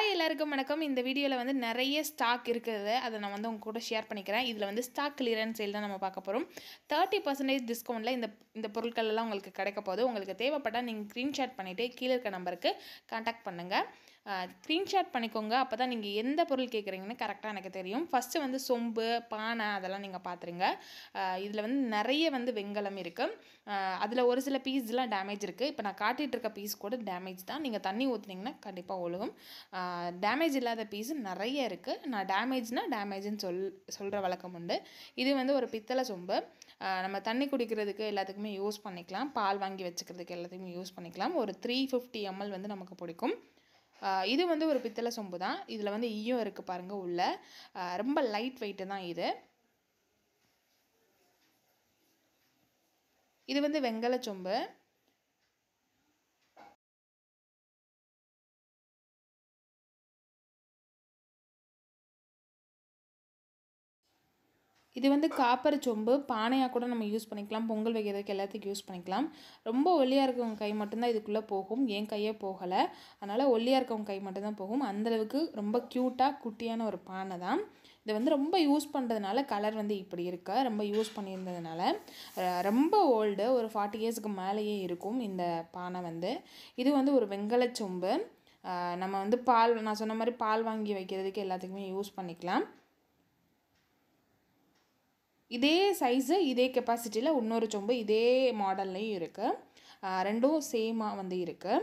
hi எல்லாருக்கும் வணக்கம் இந்த வீடியோவில் வந்து நிறைய ஸ்டாக் இருக்குது அதை நான் வந்து உங்க கூட ஷேர் பண்ணிக்கிறேன் இதில் வந்து ஸ்டாக் கிளியரன்ஸ் சேல் தான் நம்ம பார்க்க போகிறோம் தேர்ட்டி பர்சன்டேஜ் டிஸ்கவுண்ட்டில் இந்த இந்த பொருட்கள் எல்லாம் உங்களுக்கு கிடைக்க போகுது உங்களுக்கு தேவைப்பட்டால் நீங்கள் ஸ்க்ரீன்ஷாட் பண்ணிவிட்டு கீழே இருக்க நம்பருக்கு காண்டாக்ட் பண்ணுங்கள் ஸ்க்ரீன்ஷாட் பண்ணிக்கோங்க அப்போ தான் நீங்கள் எந்த பொருள் கேட்குறீங்கன்னு கரெக்டாக எனக்கு தெரியும் ஃபஸ்ட்டு வந்து சொம்பு பானை அதெல்லாம் நீங்கள் பார்த்துருங்க இதில் வந்து நிறைய வந்து வெண்கலம் இருக்குது அதில் ஒரு சில பீஸ்லாம் டேமேஜ் இருக்குது இப்போ நான் காட்டிகிட்டு இருக்க பீஸ் கூட டேமேஜ் தான் நீங்கள் தண்ணி ஊற்றுனீங்கன்னா கண்டிப்பாக ஒழுகும் டேமேஜ் இல்லாத பீஸ் நிறைய இருக்குது நான் டேமேஜ்னால் டேமேஜ்னு சொல் சொல்கிற வழக்கம் உண்டு இது வந்து ஒரு பித்தளை சொம்பு நம்ம தண்ணி குடிக்கிறதுக்கு எல்லாத்துக்குமே யூஸ் பண்ணிக்கலாம் பால் வாங்கி வச்சுக்கிறதுக்கு எல்லாத்துக்குமே யூஸ் பண்ணிக்கலாம் ஒரு த்ரீ ஃபிஃப்டி எம்எல் வந்து நமக்கு பிடிக்கும் இது வந்து ஒரு பித்தளை சொம்பு தான் இதில் வந்து ஈயம் இருக்குது பாருங்கள் உள்ள ரொம்ப லைட் வெயிட்டு தான் இது இது வந்து வெங்கல சொம்பு இது வந்து காப்பர் சொம்பு பானையாக கூட நம்ம யூஸ் பண்ணிக்கலாம் பொங்கல் வைக்கிறதுக்கு எல்லாத்துக்கும் யூஸ் பண்ணிக்கலாம் ரொம்ப ஒல்லியாக இருக்கவங்க கை மட்டும்தான் இதுக்குள்ளே போகும் என் கையே போகலை அதனால் ஒல்லியாக இருக்கவங்க கை மட்டும்தான் போகும் அந்தளவுக்கு ரொம்ப க்யூட்டாக குட்டியான ஒரு பானை தான் இதை வந்து ரொம்ப யூஸ் பண்ணுறதுனால கலர் வந்து இப்படி இருக்க ரொம்ப யூஸ் பண்ணியிருந்ததுனால ரொம்ப ஓல்டு ஒரு ஃபார்ட்டி இயர்ஸ்க்கு மேலேயே இருக்கும் இந்த பானை வந்து இது வந்து ஒரு வெங்கல சொம்பு நம்ம வந்து பால் நான் சொன்ன மாதிரி பால் வாங்கி வைக்கிறதுக்கு எல்லாத்துக்குமே யூஸ் பண்ணிக்கலாம் இதே சைஸு இதே கெப்பாசிட்டியில் இன்னொரு சொம்பு இதே மாடல்லையும் இருக்குது ரெண்டும் சேமாக வந்து இருக்குது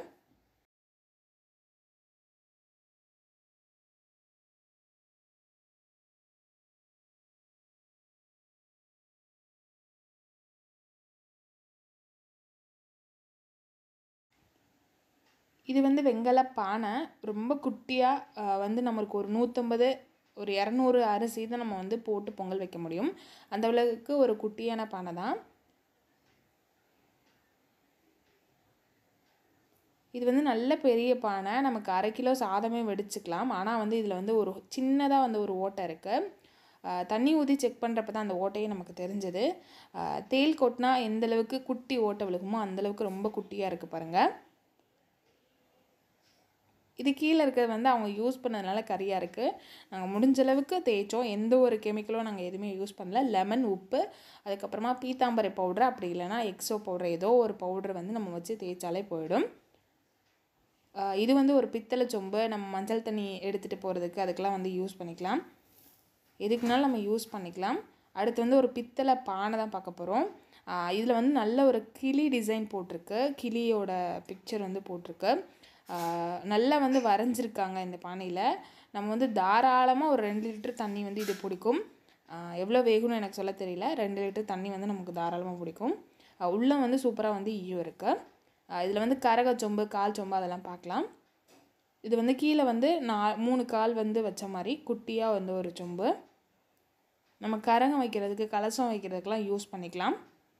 இது வந்து வெங்கல பானை ரொம்ப குட்டியாக வந்து நம்மளுக்கு ஒரு நூற்றம்பது ஒரு இரநூறு அரிசி தான் நம்ம வந்து போட்டு பொங்கல் வைக்க முடியும் அந்த அளவுக்கு ஒரு குட்டியான பானை தான் இது வந்து நல்ல பெரிய பானை நமக்கு அரை கிலோ சாதமே வெடிச்சுக்கலாம் ஆனால் வந்து இதில் வந்து ஒரு சின்னதாக வந்து ஒரு ஓட்டை இருக்குது தண்ணி ஊற்றி செக் பண்ணுறப்ப தான் அந்த ஓட்டையே நமக்கு தெரிஞ்சது தேல் கொட்டினா எந்தளவுக்கு குட்டி ஓட்டை விழுகுமோ அந்தளவுக்கு ரொம்ப குட்டியாக இருக்குது பாருங்கள் இது கீழே இருக்கிறது வந்து அவங்க யூஸ் பண்ணதுனால கறியாக இருக்குது நாங்கள் முடிஞ்ச அளவுக்கு தேய்ச்சோம் எந்த ஒரு கெமிக்கலும் நாங்கள் எதுவுமே யூஸ் பண்ணல லெமன் உப்பு அதுக்கப்புறமா பீத்தாம்பரை பவுட்ரு அப்படி இல்லைனா எக்ஸோ பவுட்ரு ஏதோ ஒரு பவுட்ரு வந்து நம்ம வச்சு தேய்ச்சாலே போயிடும் இது வந்து ஒரு பித்தளை சொம்பு நம்ம மஞ்சள் தண்ணி எடுத்துகிட்டு போகிறதுக்கு அதுக்கெலாம் வந்து யூஸ் பண்ணிக்கலாம் எதுக்குனாலும் நம்ம யூஸ் பண்ணிக்கலாம் அடுத்து வந்து ஒரு பித்தளை பானை தான் பார்க்க போகிறோம் இதில் வந்து நல்ல ஒரு கிளி டிசைன் போட்டிருக்கு கிளியோட பிக்சர் வந்து போட்டிருக்கு நல்லா வந்து வரைஞ்சிருக்காங்க இந்த பானையில் நம்ம வந்து தாராளமாக ஒரு ரெண்டு லிட்டர் தண்ணி வந்து இது பிடிக்கும் எவ்வளோ வேகும்னு எனக்கு சொல்ல தெரியல ரெண்டு லிட்டர் தண்ணி வந்து நமக்கு தாராளமாக பிடிக்கும் உள்ளே வந்து சூப்பராக வந்து ஈயம் இருக்குது இதில் வந்து கரக சொம்பு கால் சொம்பு அதெல்லாம் பார்க்கலாம் இது வந்து கீழே வந்து நான் மூணு கால் வந்து வச்ச மாதிரி குட்டியாக வந்து ஒரு சொம்பு நம்ம கரகம் வைக்கிறதுக்கு கலசம் வைக்கிறதுக்கெலாம் யூஸ் பண்ணிக்கலாம்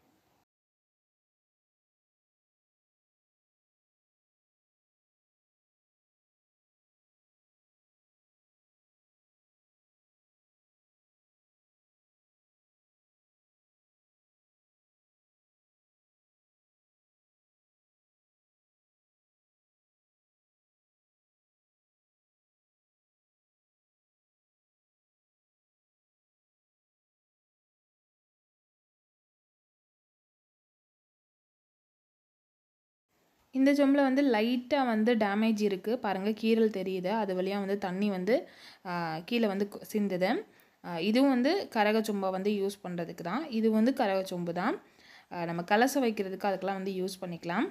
இந்த சொம்பில் வந்து லைட்டாக வந்து டேமேஜ் இருக்குது பாருங்கள் கீரல் தெரியுது அது வழியாக வந்து தண்ணி வந்து கீழே வந்து சிந்துது இதுவும் வந்து கரக சொம்பை வந்து யூஸ் பண்ணுறதுக்கு தான் இது வந்து கரக சொம்பு தான் நம்ம கலசம் வைக்கிறதுக்கு அதுக்கெலாம் வந்து யூஸ் பண்ணிக்கலாம்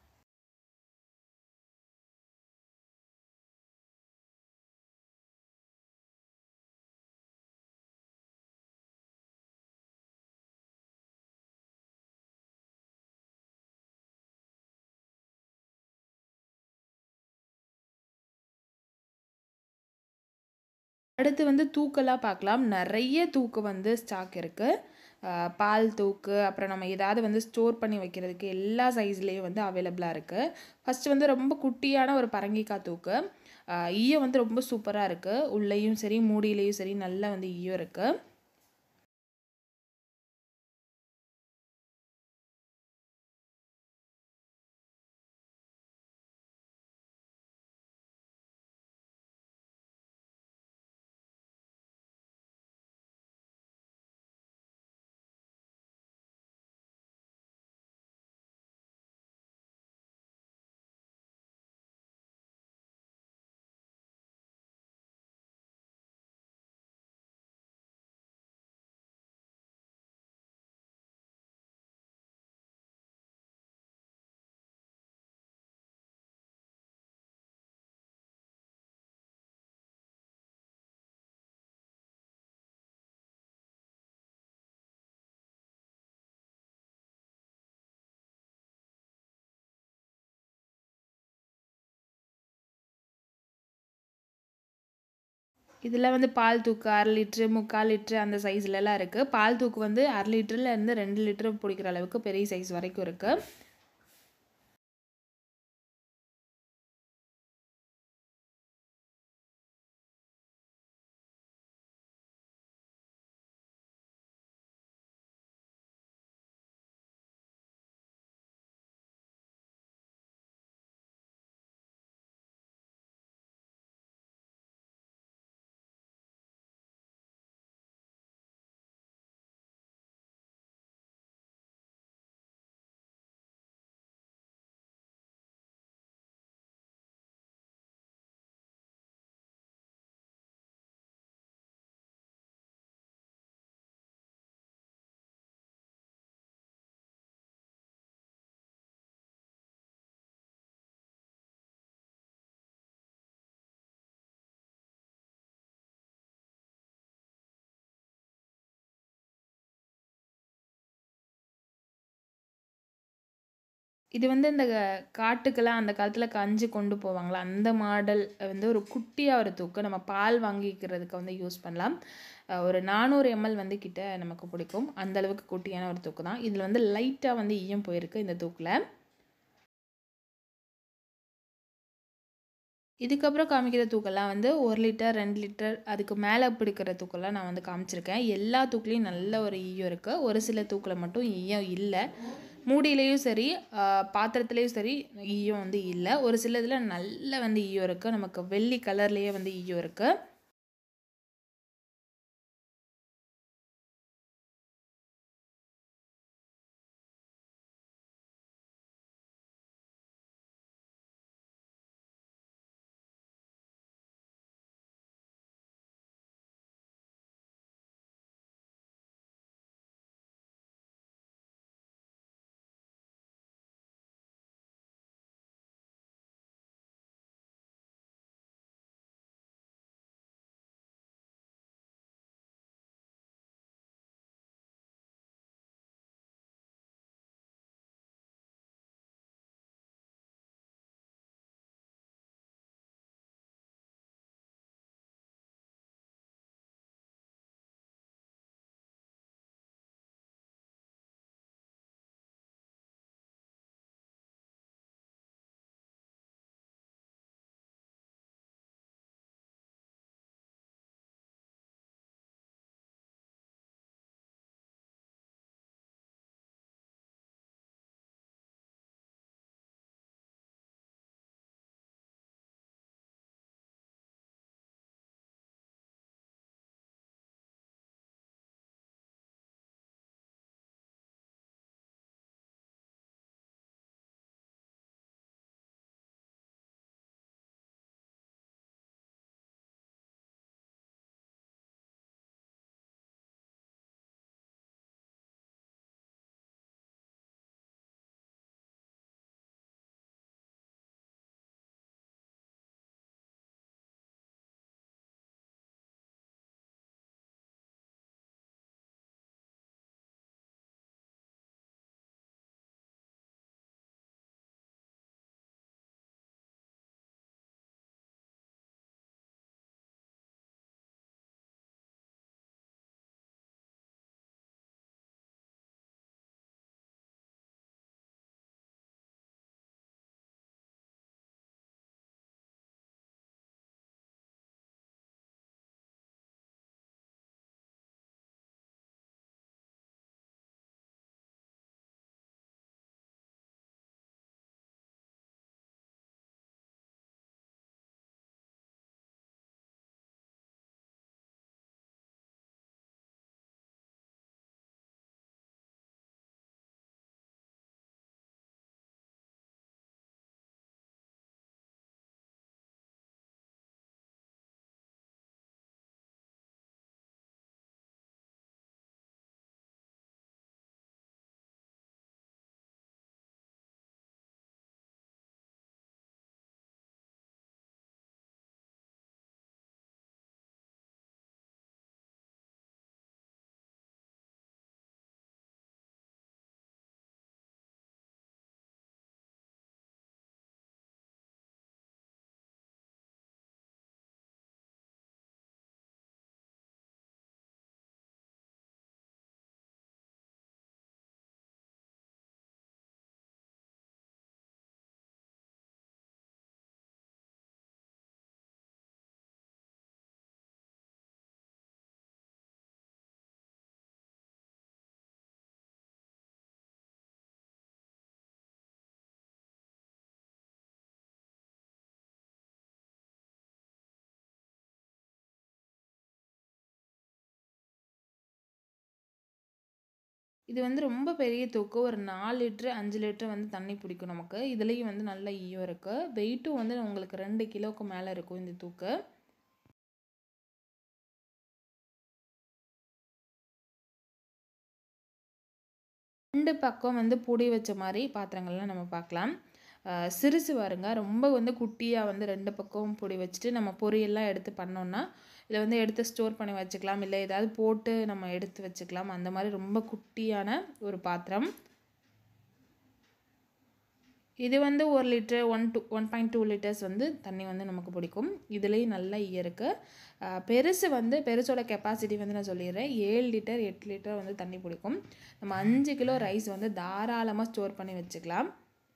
அடுத்து வந்து தூக்கெல்லாம் பார்க்கலாம் நிறைய தூக்கு வந்து ஸ்டாக் இருக்குது பால் தூக்கு அப்புறம் நம்ம ஏதாவது வந்து ஸ்டோர் பண்ணி வைக்கிறதுக்கு எல்லா சைஸ்லேயும் வந்து அவைலபிளாக இருக்குது ஃபஸ்ட்டு வந்து ரொம்ப குட்டியான ஒரு பரங்கிக்காய் தூக்கு ஈயம் வந்து ரொம்ப சூப்பராக இருக்குது உள்ளேயும் சரி மூடியிலையும் சரி நல்லா வந்து ஈயம் இருக்குது இதில் வந்து பால் தூக்கு அரை லிட்ரு முக்கால் லிட்ரு அந்த சைஸ்லலாம் இருக்குது பால் தூக்கு வந்து அரை லிட்டரில் இருந்து ரெண்டு லிட்டரு பிடிக்கிற அளவுக்கு பெரிய சைஸ் வரைக்கும் இருக்குது இது வந்து இந்த காட்டுக்கெல்லாம் அந்த காலத்தில் கஞ்சி கொண்டு போவாங்களா அந்த மாடல் வந்து ஒரு குட்டியாக ஒரு தூக்கு நம்ம பால் வாங்கிக்கிறதுக்கு வந்து யூஸ் பண்ணலாம் அஹ் ஒரு நானூறு எம்எல் வந்து கிட்ட நமக்கு பிடிக்கும் அந்த அளவுக்கு குட்டியான ஒரு தூக்கு தான் இதில் வந்து லைட்டாக வந்து ஈயம் போயிருக்கு இந்த தூக்கில் இதுக்கப்புறம் காமிக்கிற தூக்கெல்லாம் வந்து ஒரு லிட்டர் ரெண்டு லிட்டர் அதுக்கு மேலே பிடிக்கிற தூக்கெல்லாம் நான் வந்து காமிச்சிருக்கேன் எல்லா தூக்குலேயும் நல்ல ஒரு ஈயம் இருக்குது ஒரு சில தூக்கில் மட்டும் ஈயம் இல்லை மூடியிலையும் சரி ஆஹ் பாத்திரத்துலேயும் சரி ஈயம் வந்து இல்லை ஒரு சில இதில் நல்ல வந்து ஈயம் இருக்குது நமக்கு வெள்ளி கலர்லேயே வந்து ஈயம் இருக்குது இது வந்து ரொம்ப பெரிய தூக்கு ஒரு நாலு லிட்ரு அஞ்சு லிட்ரு வந்து தண்ணி பிடிக்கும் நமக்கு இதுலேயும் வந்து நல்ல ஈயம் இருக்குது வெயிட்டும் வந்து உங்களுக்கு ரெண்டு கிலோவுக்கு மேலே இருக்கும் இந்த தூக்கு ரெண்டு பக்கம் வந்து புடி வச்ச மாதிரி பாத்திரங்கள்லாம் நம்ம பார்க்கலாம் அஹ் சிறுசு பாருங்க ரொம்ப வந்து குட்டியாக வந்து ரெண்டு பக்கமும் பொடி வச்சுட்டு நம்ம பொரியெல்லாம் எடுத்து பண்ணோம்னா இதில் வந்து எடுத்து ஸ்டோர் பண்ணி வச்சுக்கலாம் இல்லை ஏதாவது போட்டு நம்ம எடுத்து வச்சுக்கலாம் அந்த மாதிரி ரொம்ப குட்டியான ஒரு பாத்திரம் இது வந்து ஒரு litre one two one point two litres வந்து தண்ணி வந்து நமக்கு பிடிக்கும் இதுலேயும் நல்ல ஈயம் இருக்குது பெருசு வந்து பெருசோட கெப்பாசிட்டி வந்து நான் சொல்லிடுறேன் ஏழு லிட்டர் எட்டு லிட்டர் வந்து தண்ணி பிடிக்கும் நம்ம அஞ்சு கிலோ ரைஸ் வந்து தாராளமாக ஸ்டோர் பண்ணி வச்சுக்கலாம்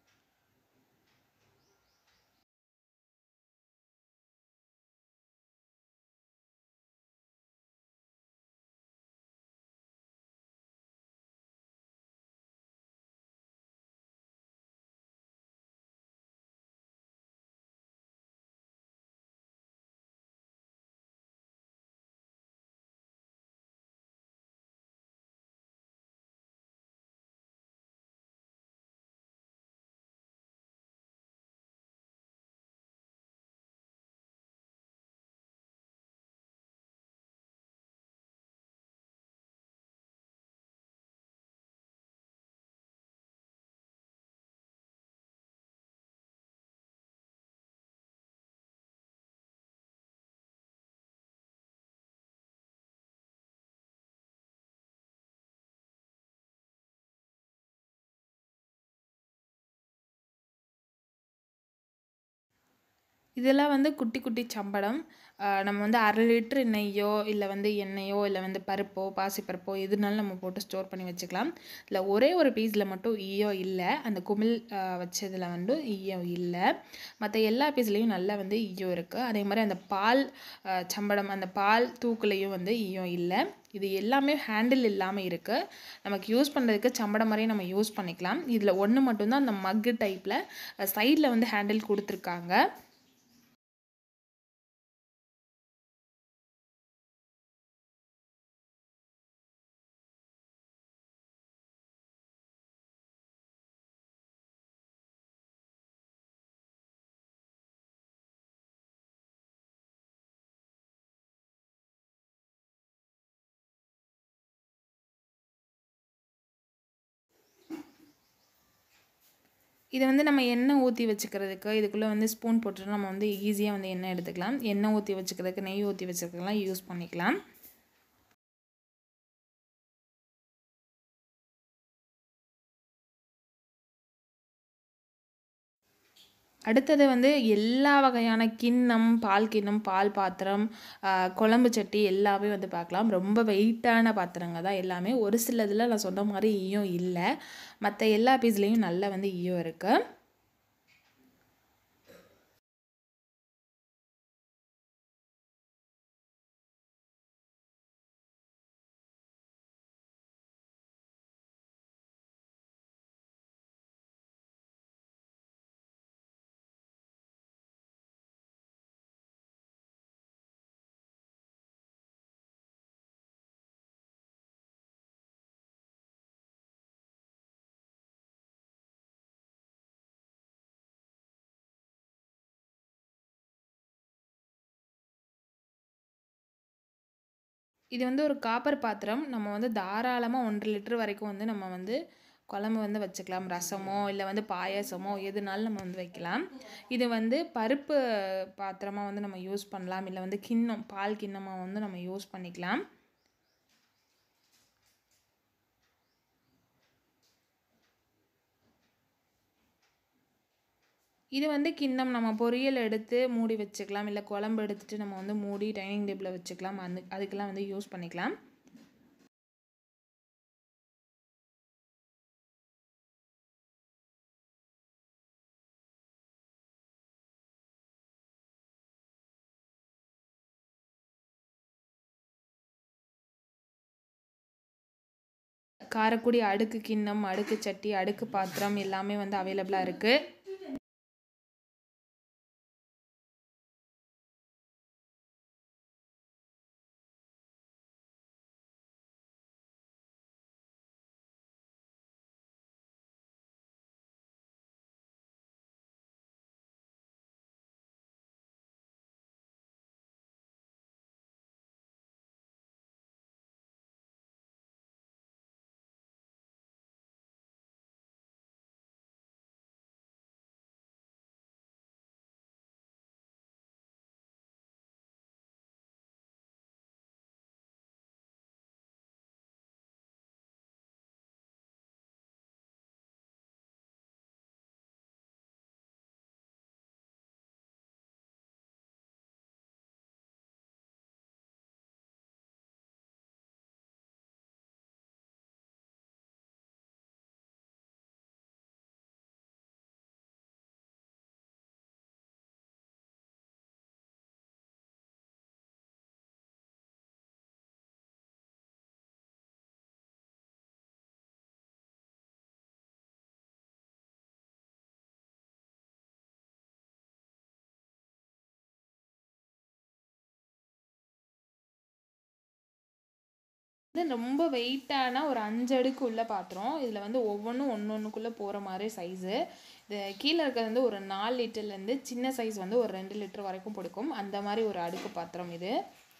இதெல்லாம் வந்து குட்டி குட்டி சம்படம் ஆஹ் நம்ம வந்து அரை லிட்ரு நெய்யோ இல்லை வந்து எண்ணெயோ இல்லை வந்து பருப்போ பாசிப்பருப்போ எதுனாலும் நம்ம போட்டு ஸ்டோர் பண்ணி வச்சுக்கலாம் இல்லை ஒரே ஒரு பீஸில் மட்டும் ஈயோ இல்லை அந்த குமிழ் ஆஹ் வச்சதில் வந்து ஈயோ இல்லை மற்ற எல்லா பீஸ்லேயும் நல்லா வந்து ஈயோ இருக்குது அதே மாதிரி அந்த பால் ஆஹ் சம்படம் அந்த பால் தூக்குலேயும் வந்து ஈயோ இல்லை இது எல்லாமே ஹேண்டில் இல்லாமல் இருக்குது நமக்கு யூஸ் பண்ணுறதுக்கு சம்படம் மாதிரியே நம்ம யூஸ் பண்ணிக்கலாம் இதில் ஒன்று மட்டும்தான் அந்த மக்கு டைப்பில் சைடில் வந்து ஹேண்டில் கொடுத்துருக்காங்க இதை வந்து நம்ம எண்ணெய் ஊற்றி வச்சுக்கிறதுக்கு இதுக்குள்ளே வந்து ஸ்பூன் போட்டுட்டு நம்ம வந்து ஈஸியாக வந்து எண்ணெய் எடுத்துக்கலாம் எண்ணெய் ஊற்றி வச்சுக்கிறதுக்கு நெய் ஊற்றி வச்சுக்கிறதுக்கெல்லாம் யூஸ் பண்ணிக்கலாம் அடுத்தது வந்து எல்லா வகையான கிண்ணம் பால் கிண்ணம் பால் பாத்திரம் ஆஹ் குழம்பு சட்டி எல்லாமே வந்து பார்க்கலாம் ரொம்ப வெயிட்டான பாத்திரங்க தான் எல்லாமே ஒரு சிலதில் நான் சொன்ன மாதிரி ஈயம் இல்லை மற்ற எல்லா பீஸ்லேயும் நல்லா வந்து ஈயம் இருக்குது இது வந்து ஒரு காப்பர் பாத்திரம் நம்ம வந்து தாராளமாக ஒன்றரை லிட்டர் வரைக்கும் வந்து நம்ம வந்து குழம்பு வந்து வச்சுக்கலாம் ரசமோ இல்லை வந்து பாயாசமோ எதுனாலும் நம்ம வந்து வைக்கலாம் இது வந்து பருப்பு பாத்திரமாக வந்து நம்ம யூஸ் பண்ணலாம் இல்லை வந்து கிண்ணம் பால் கிண்ணமாக வந்து நம்ம யூஸ் பண்ணிக்கலாம் இது வந்து கிண்ணம் நம்ம பொரியல் எடுத்து மூடி வச்சுக்கலாம் இல்லை குழம்பு எடுத்துட்டு நம்ம வந்து மூடி டைனிங் டேபிளில் வச்சுக்கலாம் அந்த அதுக்கெல்லாம் வந்து யூஸ் பண்ணிக்கலாம் காரக்குடி அடுக்கு கிண்ணம் அடுக்கு சட்டி அடுக்கு பாத்திரம் எல்லாமே வந்து அவைலபிளாக இருக்குது வந்து ரொம்ப வெயிட்டான ஒரு அஞ்சு அடுக்கு உள்ள பாத்திரம் இதில் வந்து ஒவ்வொன்றும் ஒன்று ஒன்றுக்குள்ளே போகிற மாதிரி சைஸு இது கீழே இருக்கிறது வந்து ஒரு நாலு லிட்டர்லேருந்து சின்ன சைஸ் வந்து ஒரு ரெண்டு லிட்டர் வரைக்கும் பிடிக்கும் அந்த மாதிரி ஒரு அடுக்கு பாத்திரம் இது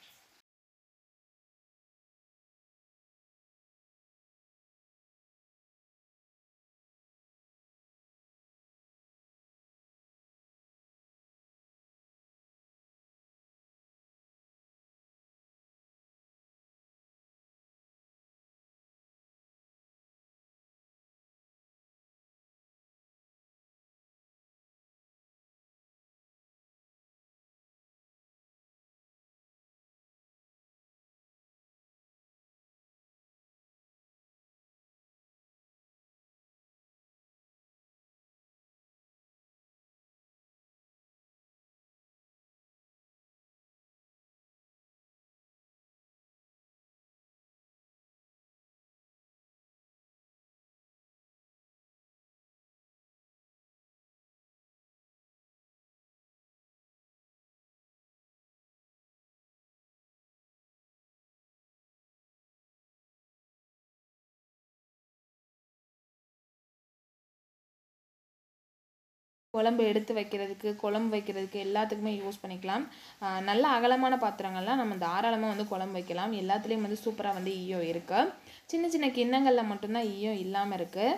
குழம்பு எடுத்து வைக்கிறதுக்கு குழம்பு வைக்கிறதுக்கு எல்லாத்துக்குமே யூஸ் பண்ணிக்கலாம் ஆஹ் நல்ல அகலமான பாத்திரங்கள்லாம் நம்ம தாராளமாக வந்து குழம்பு வைக்கலாம் எல்லாத்துலேயும் வந்து சூப்பராக வந்து ஈயம் இருக்குது சின்ன சின்ன கிண்ணங்களில் மட்டும்தான் ஈயம் இல்லாமல் இருக்குது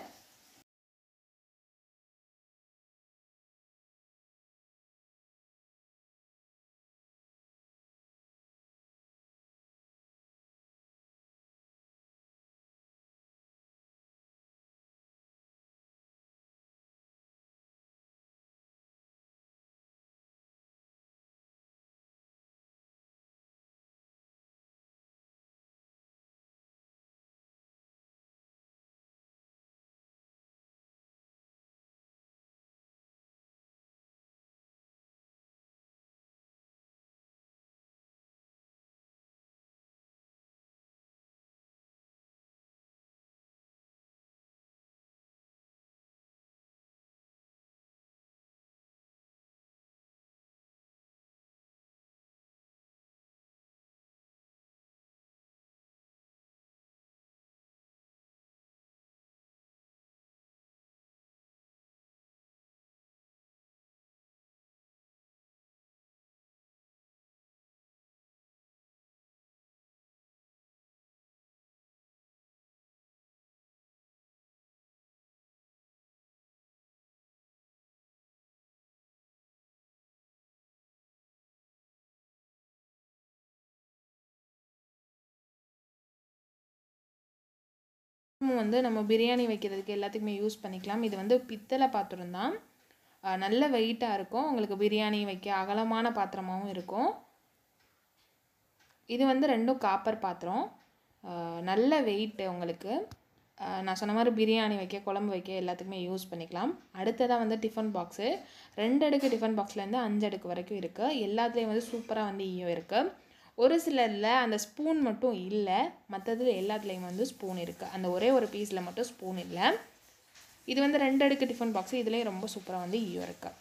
இன்னும் வந்து நம்ம பிரியாணி வைக்கிறதுக்கு எல்லாத்துக்குமே யூஸ் பண்ணிக்கலாம் இது வந்து பித்தளை பாத்திரம் தான் ஆஹ் நல்ல வெயிட்டாக இருக்கும் உங்களுக்கு பிரியாணி வைக்க அகலமான பாத்திரமாகவும் இருக்கும் இது வந்து ரெண்டும் காப்பர் பாத்திரம் ஆஹ் நல்ல வெயிட்டு உங்களுக்கு ஆஹ் நான் சொன்ன மாதிரி பிரியாணி வைக்க குழம்பு வைக்க எல்லாத்துக்குமே யூஸ் பண்ணிக்கலாம் அடுத்ததாக வந்து டிஃபன் பாக்ஸு ரெண்டு அடுக்கு டிஃபன் பாக்ஸ்லேருந்து அஞ்சு அடுக்கு வரைக்கும் இருக்குது எல்லாத்துலேயும் வந்து சூப்பராக வந்து ஈயம் இருக்குது ஒரு சிலரில் அந்த ஸ்பூன் மட்டும் இல்லை மற்றது எல்லாத்துலேயும் வந்து ஸ்பூன் இருக்குது அந்த ஒரே ஒரு பீஸில் மட்டும் ஸ்பூன் இல்லை இது வந்து ரெண்டு அடுக்கு டிஃபன் பாக்ஸு இதுலேயும் ரொம்ப சூப்பராக வந்து ஈயம் இருக்குது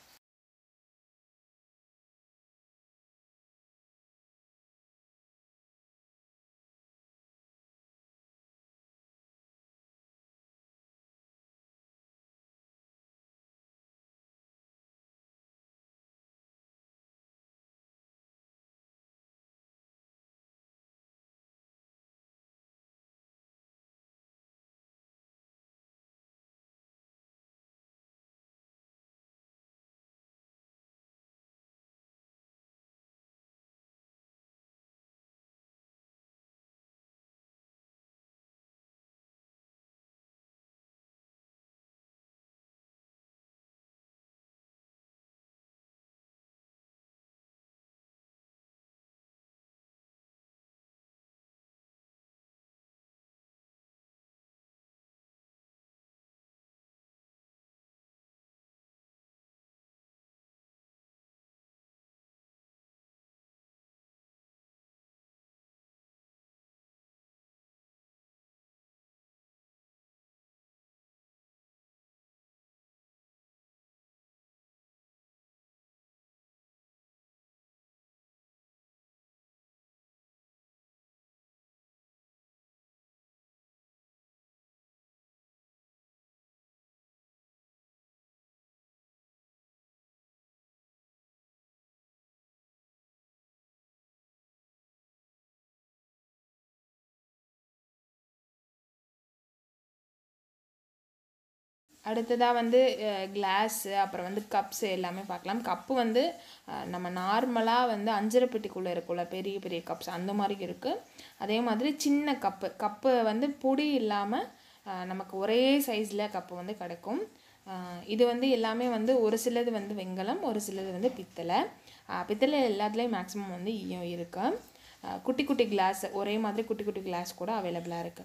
அடுத்ததாக வந்து கிளாஸு அப்புறம் வந்து கப்ஸு எல்லாமே பார்க்கலாம் கப்பு வந்து அஹ், நம்ம நார்மலாக வந்து அஞ்சரை பெட்டிக்குள்ளே இருக்கும்ல பெரிய பெரிய கப்ஸ் அந்த மாதிரி இருக்குது அதே மாதிரி சின்ன கப்பு கப்பு வந்து பொடி இல்லாமல் நமக்கு ஒரே சைஸில் கப்பு வந்து கிடைக்கும் அஹ், இது வந்து எல்லாமே வந்து ஒரு சிலது வந்து வெண்கலம் ஒரு சிலது வந்து பித்தளை அஹ், பித்தளை எல்லாத்துலேயும் மேக்ஸிமம் வந்து ஈயம் இருக்கு அஹ், குட்டி குட்டி கிளாஸ் ஒரே மாதிரி குட்டி குட்டி கிளாஸ் கூட அவைலபிளாக இருக்குது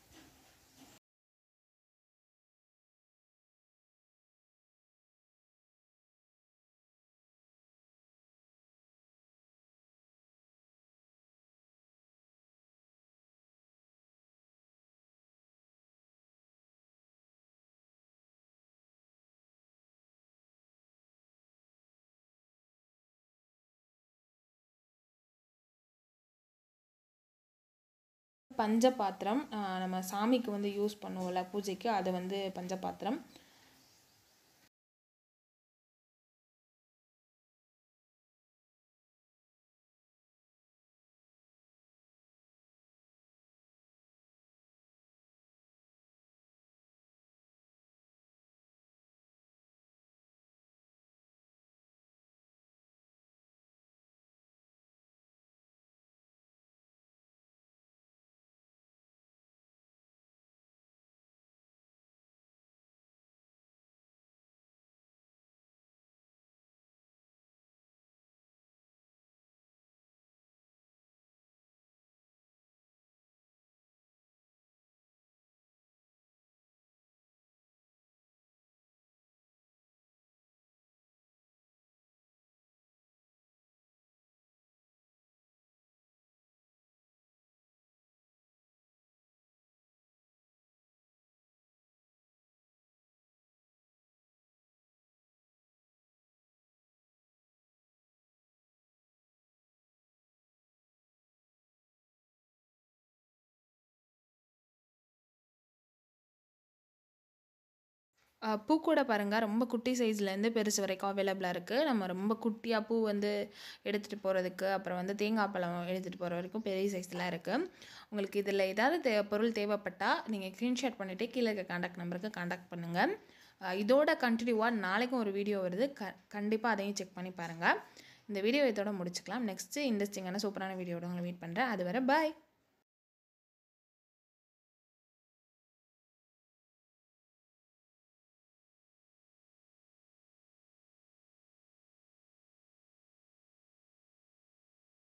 பஞ்ச பாத்திரம் அஹ், நம்ம சாமிக்கு வந்து யூஸ் பண்ணுவோம்ல பூஜைக்கு அது வந்து பஞ்ச பாத்திரம் அஹ் பூ கூட பாருங்க ரொம்ப குட்டி சைஸ்லேருந்து பெருசு வரைக்கும் அவைலபிளாக இருக்குது நம்ம ரொம்ப குட்டியாக பூ வந்து எடுத்துகிட்டு போகிறதுக்கு அப்புறம் வந்து தேங்காய் பழம் எடுத்துகிட்டு போகிற வரைக்கும் பெரிய சைஸ்லாம் இருக்குது உங்களுக்கு இதில் ஏதாவது தே பொருள் தேவைப்பட்டால் நீங்கள் ஸ்க்ரீன்ஷாட் பண்ணிவிட்டு கீழே இருக்க காண்டாக்ட் நம்பருக்கு காண்டாக்ட் பண்ணுங்கள் அஹ் இதோட கண்டினியூவாக நாளைக்கும் ஒரு வீடியோ வருது க கண்டிப்பாக அதையும் செக் பண்ணி பாருங்கள் இந்த வீடியோ இதோட முடிச்சுக்கலாம் நெக்ஸ்ட்டு இன்ட்ரெஸ்டிங்கான சூப்பரான வீடியோட உங்களை மீட் பண்ணுறேன் அது வரை பாய்